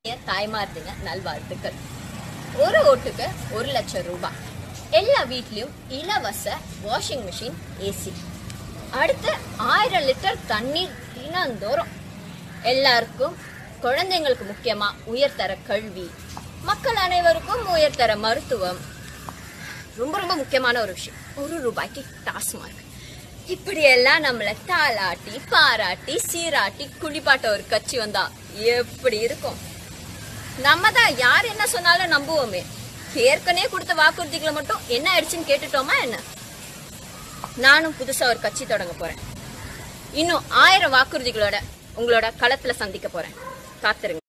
தாய்மார்த்துங்க நல்வாழ்த்துக்கள் ஒரு ஓட்டுக்கு ஒரு லட்சம் ரூபாய் எல்லா வீட்லயும் இலவச வாஷிங் மிஷின் ஏசி அடுத்து ஆயிரம் லிட்டர் தண்ணீர் தினந்தோறும் எல்லாருக்கும் குழந்தைங்களுக்கு முக்கியமா உயர்தர கல்வி மக்கள் அனைவருக்கும் உயர்தர மருத்துவம் ரொம்ப ரொம்ப முக்கியமான ஒரு விஷயம் ஒரு ரூபாய்க்கு டாஸ்மார்க் இப்படியெல்லாம் நம்மளை தாளாட்டி பாராட்டி சீராட்டி குளிப்பாட்ட ஒரு கட்சி வந்தா எப்படி இருக்கும் நம்ம தான் யார் என்ன சொன்னாலும் நம்புவோமே ஏற்கனவே கொடுத்த வாக்குறுதிகளை மட்டும் என்ன ஆயிடுச்சுன்னு கேட்டுட்டோமா என்ன நானும் புதுசா ஒரு கட்சி தொடங்க போறேன் இன்னும் ஆயிரம் வாக்குறுதிகளோட உங்களோட களத்துல சந்திக்க போறேன் காத்துருங்க